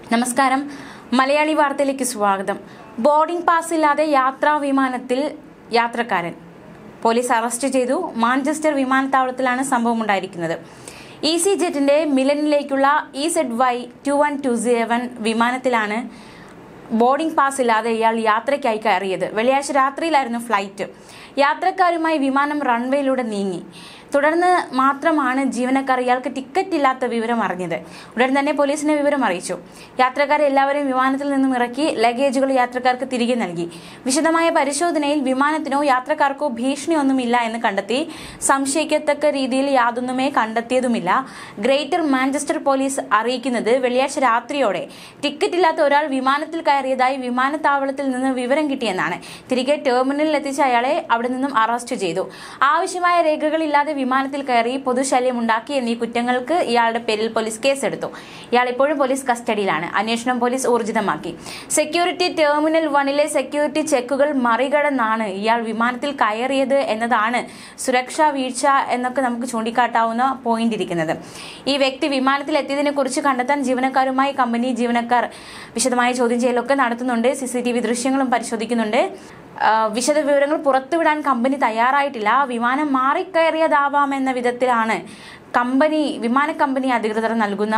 നമസ്കാരം മലയാളി വാർത്തയിലേക്ക് സ്വാഗതം ബോർഡിംഗ് പാസ് ഇല്ലാതെ യാത്രാ വിമാനത്തിൽ യാത്രക്കാരൻ പോലീസ് അറസ്റ്റ് ചെയ്തു മാഞ്ചസ്റ്റർ വിമാനത്താവളത്തിലാണ് സംഭവം ഉണ്ടായിരിക്കുന്നത് ഇ സി ജെറ്റിന്റെ മിലനിലേക്കുള്ള E Z Y two one two seven വിമാനത്തിലാണ് ബോർഡിംഗ് പാസ് ഇല്ലാതെ ഇയാൾ യാത്രയ്ക്കായി കയറിയത് വെള്ളിയാഴ്ച രാത്രിയിലായിരുന്നു ഫ്ലൈറ്റ് യാത്രക്കാരുമായി വിമാനം റൺവേയിലൂടെ നീങ്ങി തുടർന്ന് മാത്രമാണ് ജീവനക്കാർ ഇയാൾക്ക് ടിക്കറ്റ് ഇല്ലാത്ത വിവരം അറിഞ്ഞത് ഉടൻ തന്നെ പോലീസിനെ വിവരം അറിയിച്ചു യാത്രക്കാരെ എല്ലാവരെയും വിമാനത്തിൽ നിന്നും ഇറക്കി ലഗേജുകൾ യാത്രക്കാർക്ക് തിരികെ നൽകി വിശദമായ പരിശോധനയിൽ വിമാനത്തിനോ യാത്രക്കാർക്കോ ഭീഷണിയൊന്നുമില്ല എന്ന് കണ്ടെത്തി സംശയിക്കത്തക്ക രീതിയിൽ യാതൊന്നുമേ കണ്ടെത്തിയതുമില്ല ഗ്രേറ്റർ മാഞ്ചസ്റ്റർ പോലീസ് അറിയിക്കുന്നത് വെള്ളിയാഴ്ച രാത്രിയോടെ ടിക്കറ്റ് ഇല്ലാത്ത ഒരാൾ വിമാനത്തിൽ കയറിയതായി വിമാനത്താവളത്തിൽ നിന്ന് വിവരം കിട്ടിയെന്നാണ് തിരികെ ടെർമിനലിൽ എത്തിച്ച അയാളെ അവിടെ നിന്നും അറസ്റ്റ് ചെയ്തു ആവശ്യമായ രേഖകളില്ലാതെ വിമാനത്തിൽ കയറി പൊതുശല്യം ഉണ്ടാക്കി എന്നീ കുറ്റങ്ങൾക്ക് ഇയാളുടെ പേരിൽ പോലീസ് കേസെടുത്തു ഇയാൾ ഇപ്പോഴും പോലീസ് കസ്റ്റഡിയിലാണ് അന്വേഷണം പോലീസ് ഊർജിതമാക്കി സെക്യൂരിറ്റി ടെർമിനൽ വണിലെ സെക്യൂരിറ്റി ചെക്കുകൾ മറികടന്നാണ് ഇയാൾ വിമാനത്തിൽ കയറിയത് എന്നതാണ് സുരക്ഷാ വീഴ്ച എന്നൊക്കെ നമുക്ക് ചൂണ്ടിക്കാട്ടാവുന്ന പോയിന്റ് ഇരിക്കുന്നത് ഈ വ്യക്തി വിമാനത്തിൽ എത്തിയതിനെ കുറിച്ച് കണ്ടെത്താൻ ജീവനക്കാരുമായി കമ്പനി ജീവനക്കാർ വിശദമായ ചോദ്യം ചെയ്യലൊക്കെ നടത്തുന്നുണ്ട് സി സി ടി വി ദൃശ്യങ്ങളും പരിശോധിക്കുന്നുണ്ട് ആ, വിശദ വിവരങ്ങൾ പുറത്തുവിടാൻ കമ്പനി തയ്യാറായിട്ടില്ല വിമാനം മാറിക്കയറിയതാവാം എന്ന വിധത്തിലാണ് കമ്പനി വിമാന കമ്പനി അധികൃതർ നൽകുന്ന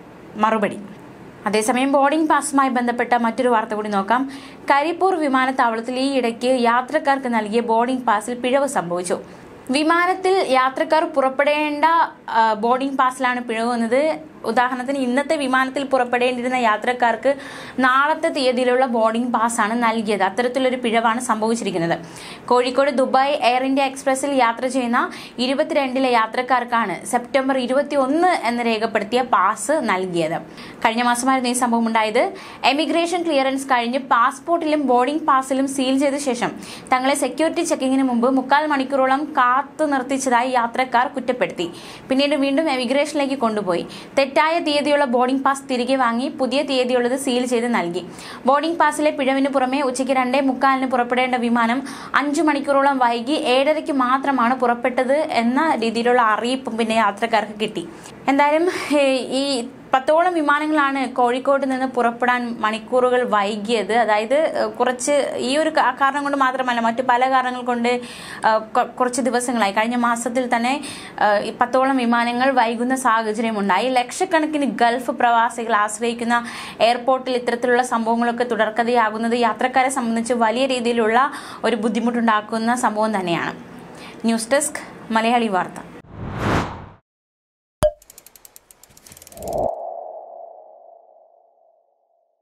മറുപടി അതേസമയം ബോർഡിംഗ് പാസുമായി ബന്ധപ്പെട്ട മറ്റൊരു വാർത്ത കൂടി നോക്കാം കരിപ്പൂർ വിമാനത്താവളത്തിൽ ഈ ഇടയ്ക്ക് യാത്രക്കാർക്ക് നൽകിയ ബോർഡിംഗ് പാസിൽ പിഴവ് സംഭവിച്ചു വിമാനത്തിൽ യാത്രക്കാർ പുറപ്പെടേണ്ട ആ, ബോർഡിംഗ് പാസിലാണ് പിഴവ് വന്നത് ഉദാഹരണത്തിന് ഇന്നത്തെ വിമാനത്തിൽ പുറപ്പെടേണ്ടിരുന്ന യാത്രക്കാർക്ക് നാളത്തെ തീയതിയിലുള്ള ബോർഡിംഗ് പാസ്സാണ് നൽകിയത് അത്തരത്തിലൊരു പിഴവാണ് സംഭവിച്ചിരിക്കുന്നത് കോഴിക്കോട് ദുബായ് എയർ ഇന്ത്യ എക്സ്പ്രസിൽ യാത്ര ചെയ്യുന്ന ഇരുപത്തിരണ്ടിലെ യാത്രക്കാർക്കാണ് സെപ്റ്റംബർ ഇരുപത്തി ഒന്ന് എന്ന് രേഖപ്പെടുത്തിയ പാസ് നൽകിയത് കഴിഞ്ഞ മാസമായിരുന്നു ഈ സംഭവം ഉണ്ടായത് എമിഗ്രേഷൻ ക്ലിയറൻസ് കഴിഞ്ഞ് പാസ്പോർട്ടിലും ബോർഡിംഗ് പാസിലും സീൽ ചെയ്ത ശേഷം തങ്ങളെ സെക്യൂരിറ്റി ചെക്കിങ്ങിന് മുമ്പ് മുക്കാൽ മണിക്കൂറോളം കാത്തു നിർത്തിച്ചതായി യാത്രക്കാർ കുറ്റപ്പെടുത്തി പിന്നീട് വീണ്ടും എമിഗ്രേഷനിലേക്ക് കൊണ്ടുപോയി തെറ്റായ തീയതിയുള്ള ബോർഡിംഗ് പാസ് തിരികെ വാങ്ങി പുതിയ തീയതിയുള്ളത് സീൽ ചെയ്ത് നൽകി ബോർഡിംഗ് പാസിലെ പിഴവിന് പുറമെ ഉച്ചയ്ക്ക് രണ്ടേ മുക്കാലിന് പുറപ്പെടേണ്ട വിമാനം അഞ്ചു മണിക്കൂറോളം വൈകി ഏഴരയ്ക്ക് മാത്രമാണ് പുറപ്പെട്ടത് എന്ന രീതിയിലുള്ള അറിയിപ്പും പിന്നെ യാത്രക്കാർക്ക് കിട്ടി എന്തായാലും ഏ, ഈ പത്തോളം വിമാനങ്ങളാണ് കോഴിക്കോട് നിന്ന് പുറപ്പെടാൻ മണിക്കൂറുകൾ വൈകിയത് അതായത് ഏ, കുറച്ച് ഈ ഒരു കാ- കാരണം കൊണ്ട് മാത്രമല്ല മറ്റു പല കാരണങ്ങൾ കൊണ്ട് ഏ, കൊ- കുറച്ച് ദിവസങ്ങളായി കഴിഞ്ഞ മാസത്തിൽ തന്നെ ഏ, ഈ പത്തോളം വിമാനങ്ങൾ വൈകുന്ന സാഹചര്യമുണ്ടായി ലക്ഷക്കണക്കിന് ഗൾഫ് പ്രവാസികൾ ആശ്രയിക്കുന്ന എയർപോർട്ടിൽ ഇത്തരത്തിലുള്ള സംഭവങ്ങളൊക്കെ തുടർക്കഥയാകുന്നത് യാത്രക്കാരെ സംബന്ധിച്ച് വലിയ രീതിയിലുള്ള ഒരു ബുദ്ധിമുട്ടുണ്ടാക്കുന്ന സംഭവം തന്നെയാണ് ന്യൂസ് ഡെസ്ക് മലയാളി വാർത്ത